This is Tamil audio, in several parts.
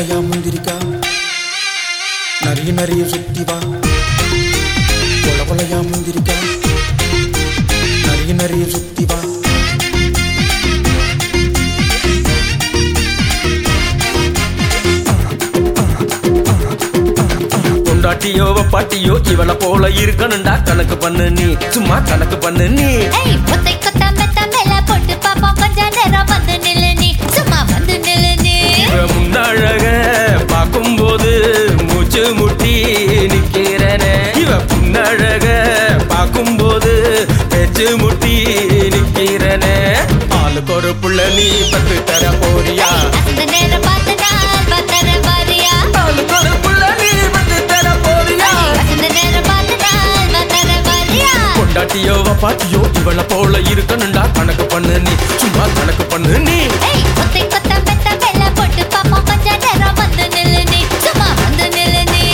கொலகொலையா முந்திரிக்கா நிறைய நிறைய சுத்தி வா கொலகொலையா முந்திரிக்கா நிறைய நிறைய சுத்தி வா பொண்டாட்டியோ பாட்டியோ இவளை போல இருக்கணும்டா கணக்கு பண்ணு நீ சும்மா கணக்கு பண்ணு நீ ஏய் ஒத்தை கொத்த மெத்த மேல போட்டு பாப்போம் கொஞ்ச நேரம் வந்து நில்லு நீ சும்மா வந்து நில்லு நீ இவ முன்னழக பார்க்கும்போது மூச்சு முட்டி நிக்கிறனே இவ முன்னழக பார்க்கும்போது பேச்சு முட்டி நிக்கிறனே ஆளுக்கு ஒரு புள்ள நீ பத்து தர போறியா அந்த நேரம் பார்த்து நான் பத்தர வாரியா ஆளுக்கு ஒரு புள்ள நீ பத்து தர போறியா அந்த நேரம் பார்த்து நான் பத்தர வாரியா பொண்டாட்டியோ பாட்டியோ இவளை போல இருக்கணும்டா கணக்கு பண்ணு நீ சும்மா கணக்கு பண்ணு நீ ஏய் ஒத்தை கொத்த மெத்த மேல போட்டு பாப்போம் கொஞ்ச நேரம் வந்து நில்லு நீ சும்மா வந்து நில்லு நீ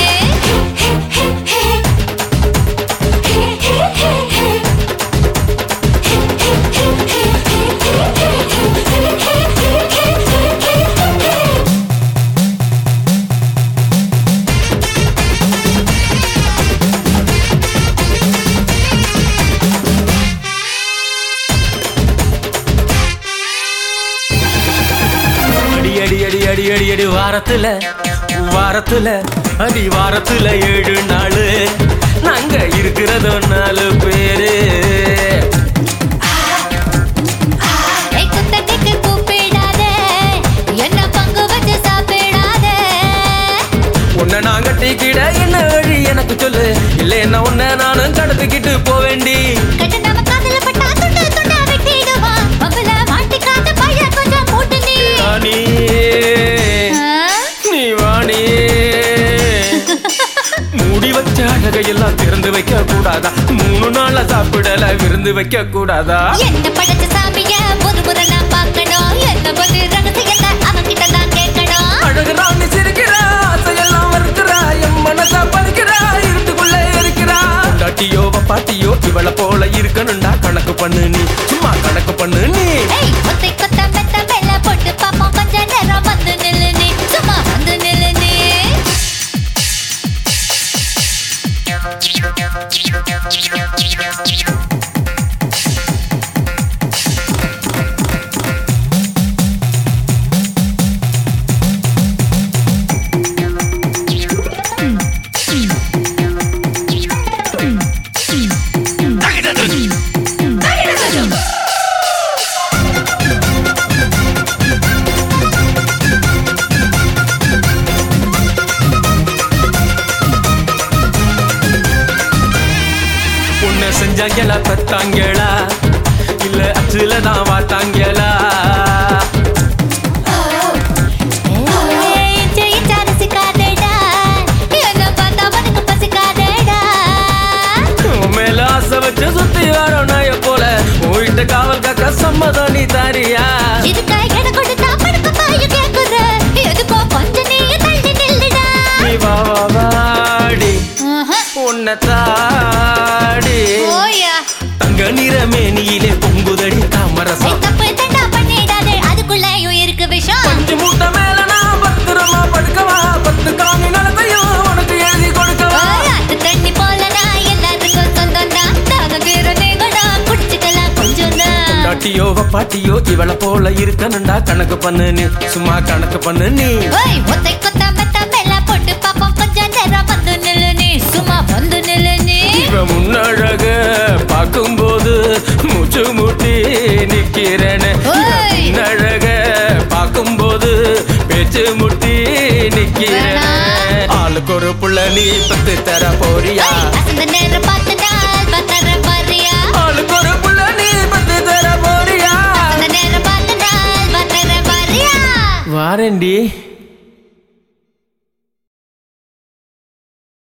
அடி அடி அடி அடி அடி அடி வாரத்துல வாரத்துல அடி வாரத்துல ஏழு நாள் நாங்க இருக்கிறதோ நாலு பேரு ஏய் குத்தகைக்கு கூப்பிடாதே என்ன பங்கு வச்சு சாப்பிடாதே உன்னை நாங்க டீக்கிட என்ன வழி எனக்கு சொல்லு இல்லைன்னா உன்னை நானும் கடத்திக்கிட்டு போவேண்டி கட்டு நம்ம காதுல பட்டா துண்டு துண்டா வெட்டிடுவான் மகள மாட்டிக்காத பைய கொஞ்சம் மூட்டு நீ ராணி ஆ? நீ வாணி மூடி வச்ச அழகையெல்லாம் திறந்து வைக்க கூடாதா மூணு நாளா சாப்பிடல விருந்து வைக்க கூடாதா என்ன படைச்ச சாமிய ஒரு முறை நான் பார்க்கணும் என்ன பத்தி ரகசியத்தை அவன்கிட்ட தான் கேட்கணும் அழகு ராணி சிரிக்கிறா ஆசையெல்லாம் வருகிறா என் மனசா பறிக்கிறா இருட்டுக்குள்ள இருக்கிறா பாட்டியோ பாட்டியோ இவளை போல இருக்கணும்டா கணக்கு பண்ணு நீ சும்மா கணக்கு பண்ணு நீ ஏய் ஒத்தை கொத்த மெத்த மேல போட்டு பாப்போம் கொஞ்ச நேரம் வந்து நில்லு நீ சும்மா வந்து நில்லு நீ உன்னை செஞ்சாங்களா பெத்தாங்களா இல்ல அச்சுல தான் வாத்தாங்களா ஏய் இச்சை இச்சை ரசிக்காதேடா என்ன பார்த்தா உனக்கு பசிக்காதேடா உன் மேல ஆசை வச்சு சுத்தி வரோம் நாய போல உன்கிட்ட காவல் காக்க சம்மதம் நீ தாரியா இதுக்கா எடை கொடுத்தா படுக்க பாயு கேக்குற எதுக்கோ கொஞ்சம் நீ தள்ளி நில்லுடா நீ வா வா வாடி உன்னை தாடி ஓயா தங்க நிறமேனியிலே பொங்குதடி தாமரசம் தப்பு தண்டா பண்ணிடாதே அதுக்குள்ளேயும் இருக்கு விஷம் பஞ்சு மூட்டை மேல நான் பத்திரமா படுக்கவா பத்து காமி நடத்தையும் உனக்கு எழுதி கொடுக்கவா ஆத்து தண்ணி போல நான் எல்லாருக்கும் சொந்தம் தான் தாக தீர நீங்கடா குடிச்சுக்கலாம் கொஞ்சம் தான் பாட்டியோ பாட்டியோ இவளை போல இருக்கணும்டா கணக்கு பண்ணு நீ சும்மா கணக்கு பண்ணு நீ ஓய் ஒத்தை கொத்த மெத்த மேல போட்டு பாப்போம் கொஞ்சம் நேரம் வந்து நில்லு நீ சும்மா வந்து நில்லு நீ இவ முன்னழக பார்க்கும்போது மூச்சு முட்டி நிக்கிறேன்னு ஓய். அழக பார்க்கும்போது பேச்சு முட்டி நிக்கிறேன் வேணாம். ஆளுக்கு ஒரு புள்ள நீ பத்து தர போறியா ஏய், அசந்த நேரம் பார்த்து நாள் பத்தர பாரியா ஆளுக்கு ஒரு புள்ள நீ பத்து தர போறியா அந்த நேரம் பார்த்து நாள் பத்தர பாரியா வாரண்டி